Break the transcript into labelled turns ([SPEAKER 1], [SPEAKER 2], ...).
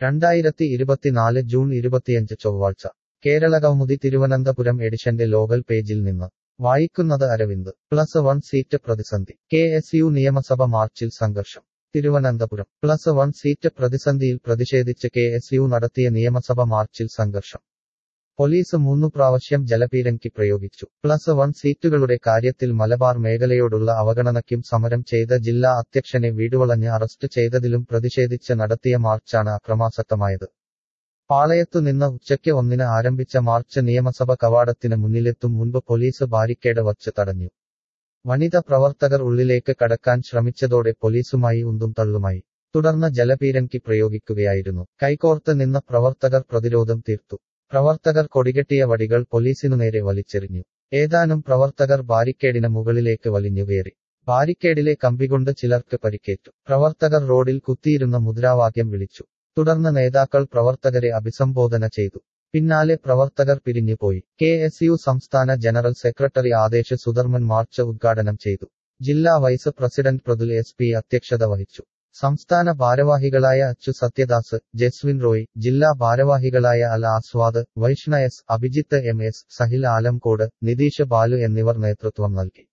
[SPEAKER 1] രണ്ടായിരത്തി ഇരുപത്തിനാല് ജൂൺ ഇരുപത്തിയഞ്ച് ചൊവ്വാഴ്ച കേരള കൗമുദി തിരുവനന്തപുരം എഡിഷന്റെ ലോകൽ പേജിൽ നിന്ന് വായിക്കുന്നത് അരവിന്ദ് പ്ലസ് വൺ സീറ്റ് പ്രതിസന്ധി കെ എസ് യു നിയമസഭ മാർച്ചിൽ സംഘർഷം തിരുവനന്തപുരം പ്ലസ് വൺ സീറ്റ് പ്രതിസന്ധിയിൽ പ്രതിഷേധിച്ച് കെ എസ് യു നടത്തിയ നിയമസഭ മാർച്ചിൽ സംഘർഷം പോലീസ് മൂന്നു പ്രാവശ്യം ജലപീരങ്കി പ്രയോഗിച്ചു പ്ലസ് വൺ സീറ്റുകളുടെ കാര്യത്തിൽ മലബാർ മേഖലയോടുള്ള അവഗണനയ്ക്കും സമരം ചെയ്ത ജില്ലാ അധ്യക്ഷനെ വീടുവളഞ്ഞ് അറസ്റ്റ് ചെയ്തതിലും പ്രതിഷേധിച്ച് നടത്തിയ മാർച്ചാണ് അക്രമാസക്തമായത് പാളയത്തുനിന്ന് ഉച്ചയ്ക്ക് ഒന്നിന് ആരംഭിച്ച മാർച്ച് നിയമസഭ കവാടത്തിന് മുന്നിലെത്തും മുൻപ് പോലീസ് ബാരിക്കേഡ് വച്ച് തടഞ്ഞു വനിത പ്രവർത്തകർ ഉള്ളിലേക്ക് കടക്കാൻ ശ്രമിച്ചതോടെ പോലീസുമായി ഉന്തും തള്ളുമായി തുടർന്ന് ജലപീരങ്കി പ്രയോഗിക്കുകയായിരുന്നു കൈകോർത്ത് നിന്ന പ്രവർത്തകർ പ്രതിരോധം തീർത്തു പ്രവർത്തകർ കൊടികെട്ടിയ വടികൾ പോലീസിനു നേരെ വലിച്ചെറിഞ്ഞു ഏതാനും പ്രവർത്തകർ ബാരിക്കേഡിന് മുകളിലേക്ക് വലിഞ്ഞുകയറി ബാരിക്കേഡിലെ കമ്പികൊണ്ട് ചിലർക്ക് പരിക്കേറ്റു പ്രവർത്തകർ റോഡിൽ കുത്തിയിരുന്ന മുദ്രാവാക്യം വിളിച്ചു തുടർന്ന് നേതാക്കൾ പ്രവർത്തകരെ അഭിസംബോധന ചെയ്തു പിന്നാലെ പ്രവർത്തകർ പിരിഞ്ഞുപോയി കെ എസ് യു സംസ്ഥാന general secretary Adesh Sudharman march ഉദ്ഘാടനം ചെയ്തു ജില്ലാ vice president Prathul S P അധ്യക്ഷത വഹിച്ചു സംസ്ഥാന ഭാരവാഹികളായ അച്ചു സത്യദാസ് ജസ്വിൻ റോയ് ജില്ലാ ഭാരവാഹികളായ Al Aswad Vaishna S Abhijith M S Sahil Alamcode Nitheesh Balu എന്നിവർ നേതൃത്വം നൽകി